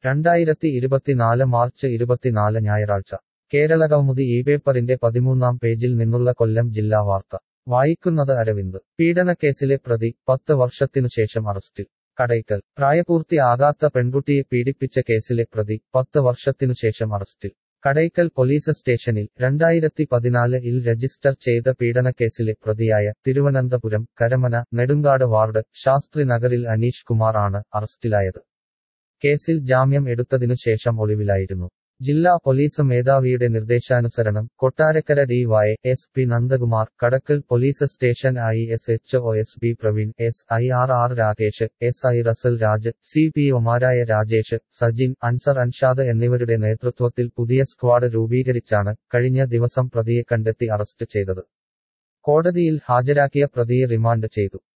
രണ്ടായിരത്തി ഇരുപത്തിനാല് മാർച്ച് ഇരുപത്തിനാല് ഞായറാഴ്ച കേരളകൗമുദി ഈ പേപ്പറിന്റെ പതിമൂന്നാം പേജിൽ നിന്നുള്ള കൊല്ലം ജില്ലാ വാർത്ത വായിക്കുന്നത് അരവിന്ദ് പീഡനക്കേസിലെ പ്രതി പത്ത് വർഷത്തിനുശേഷം അറസ്റ്റിൽ കടയ്ക്കൽ പ്രായപൂർത്തി ആകാത്ത പെൺകുട്ടിയെ പീഡിപ്പിച്ച കേസിലെ പ്രതി പത്ത് വർഷത്തിനുശേഷം അറസ്റ്റിൽ കടയ്ക്കൽ പോലീസ് സ്റ്റേഷനിൽ രണ്ടായിരത്തി പതിനാല് ഇൽ രജിസ്റ്റർ ചെയ്ത പീഡനക്കേസിലെ പ്രതിയായ തിരുവനന്തപുരം കരമന നെടുങ്കാട് വാർഡ് ശാസ്ത്രി നഗറിൽ അനീഷ് കുമാർ ആണ് അറസ്റ്റിലായത് കേസിൽ ജാമ്യം എടുത്തതിനു ശേഷം ഒളിവിലായിരുന്നു ജില്ലാ പോലീസ് മേധാവിയുടെ നിർദ്ദേശാനുസരണം Kottarakkara D Y S P Nandakumar Kadakkal police station I S H O S B Praveen S I R R Rakesh S I Russel Raj C P ഒമാരായ രാജേഷ് സജിൻ അൻസർ അൻഷാദ് എന്നിവരുടെ നേതൃത്വത്തിൽ പുതിയ സ്ക്വാഡ് രൂപീകരിച്ചാണ് കഴിഞ്ഞ ദിവസം പ്രതിയെ കണ്ടെത്തി അറസ്റ്റ് ചെയ്തത് കോടതിയിൽ ഹാജരാക്കിയ പ്രതിയെ റിമാൻഡ് ചെയ്തു